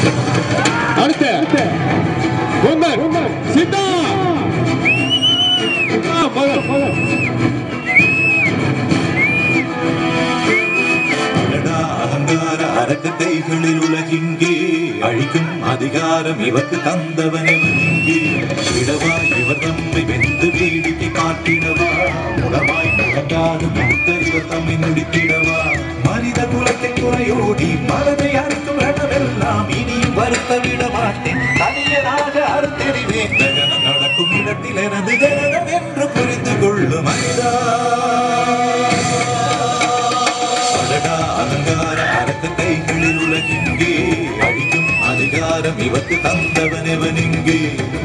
அடுத்த உமர் சித்தா ஆ, மகன் மகன் அடடா அகங்கார அரக்கத்தைகளில் உலகிங்கே அழிக்கும் அதிகாரம் இவருக்கு தந்தவன் இங்கே விடவா இவர் நம்மை வெந்து வேடிக்கை காட்டிடவா முடமாய் முழங்காது மூத்த இவர் தம்மை முடித்திடவா மனித குலத்தை குறையோடி மனதை அறுக்கும் ரணமெல்லாம் இனியும் வருத்த விட மாட்டேன் தனியனாக அறுத்தெறிவேன் ஜகனம் நடக்கும் இடத்தில் எனது ஜனனம் என்று புரிந்து கொள்ளும் மனிதா அடடா அலங்கார அரக்க கைகளில் உலகிங்கே அழிக்கும் அதிகாரம் இவக்கு தந்தவன் எவன் இங்கே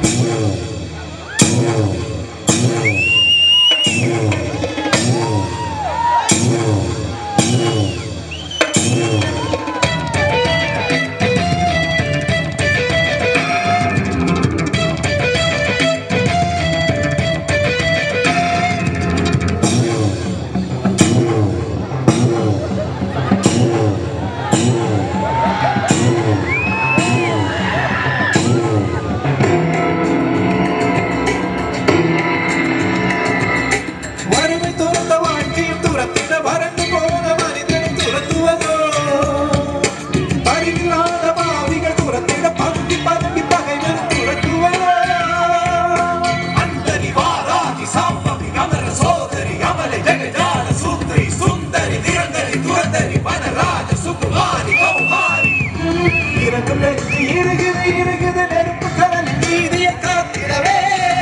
வறுமை துறந்த வாழ்க்கையும் துரத்திட வறண்டு போன மனிதனை துரத்துவதோ அறிவில்லாத பாவிகள் துரத்திட பந்தி பந்தி பகைவன் துரத்துவதோ அந்தரி வாராகி சாம்பவி அமர சோதரி அமலை ஜெகஜால சுந்தரி சுந்தரி நிரந்தரி துரந்தரி வனராஜ சுகுமாரி கௌமாரி இறங்கும் நெஞ்சு இருகுது இருகுது நெருப்பு கடல் நீதியை காத்திடவே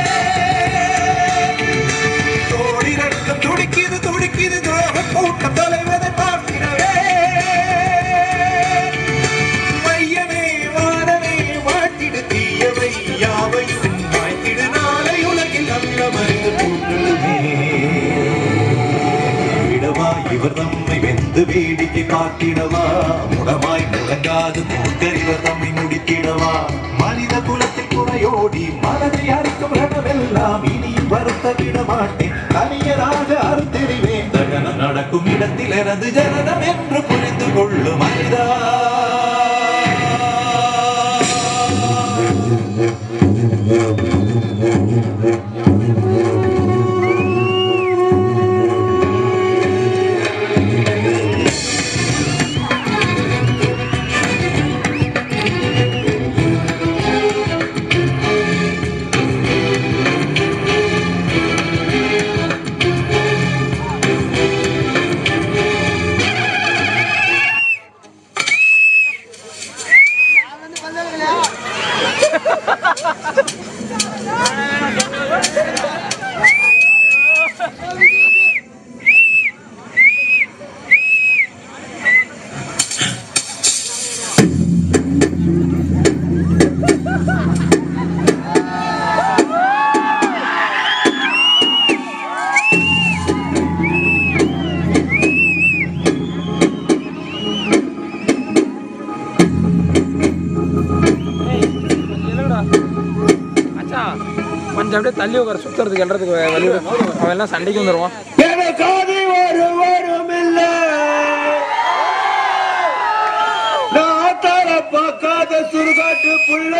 தோழி ரத்தம் துடிக்குது துடிக்குது துரோக கூட்டம் தொலைவதை பார்க்கிறவே மையமே வானமே வாழ்த்திடு தீயவை யாவையும் வாழ்த்திடு நாளை உலகில் நல்ல மருந்து பூக்களுமே விடவா இவர் நம்மை வெந்து வேடிக்கை காத்திடவா முடமாய் முழங்காது மூக்கறிவர் தம்மை முடித்திடவா மனித குலத்தை குறையோடி மனதை அறுக்கும் ரணமெல்லாம் இனியும் வருத்த விட மாட்டேன் தனியராக அறுத்தெறிவேன் தகனம் நடக்கும் இடத்தில் எனது ஜனனம் என்று புரிந்து கொள்ளும் மனிதா மச்சான் கொஞ்சம் அப்படியே தள்ளி உட்கார சுத்துறதுக்கு என்றதுக்கு வழி விடு. அவன் எல்லாம் சண்டைக்கு வந்துடுவான் எனக்காக ஒருவரும் இல்ல நான் தர பார்க்காத சுருகாட்டு புள்ள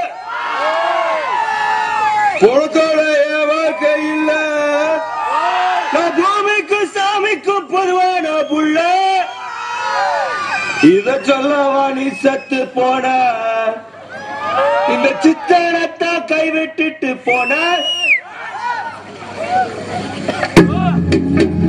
பொழுத்தோட என் வாழ்க்கை இல்ல நான் பூமிக்கு சாமிக்கும் பொதுவான புள்ள இத சொல்லவா நீ சத்து போன இந்த சித்தனத்தான் கைவிட்டுட்டு போன